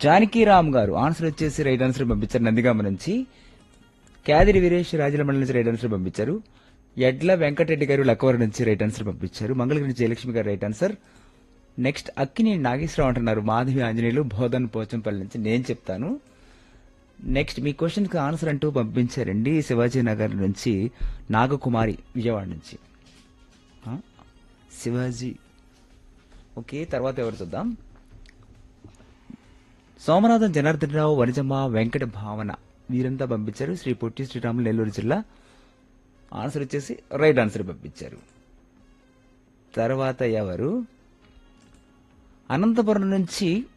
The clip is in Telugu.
జానకీరామ్ గారు ఆన్సర్ వచ్చేసి రైట్ ఆన్సర్ పంపించారు నందిగామ నుంచి క్యాదిరి వీరేష్ రాజుల మండలి నుంచి రైట్ ఆన్సర్ పంపించారు ఎడ్ల వెంకటరెడ్డి గారు లక్కవరం నుంచి రైట్ ఆన్సర్ పంపించారు మంగళగిరి నుంచి Jayalakshmi garu right answer next Akkineni Nageswara అంటున్నారు మాధవి ఆంజనేయులు బోధన్ పోచంపల్లి నుంచి నేను చెప్తాను నెక్స్ట్ మీ క్వశ్చన్ కి ఆన్సర్ అంటూ పంపించారండి శివాజీ నగర్ నుంచి నాగకుమారి విజయవాడ నుంచి ఆ? శివాజీ ఓకే తర్వాత ఎవరు చూద్దాం సోమనాథం జనార్దన్ రావు వనిజమ్మ వెంకట భావన వీరంతా పంపించారు శ్రీ పొట్టి శ్రీరాములు నెల్లూరు జిల్లా ఆన్సర్ వచ్చేసి రైట్ ఆన్సర్ పంపించారు తర్వాత ఎవరు అనంతపురం నుంచి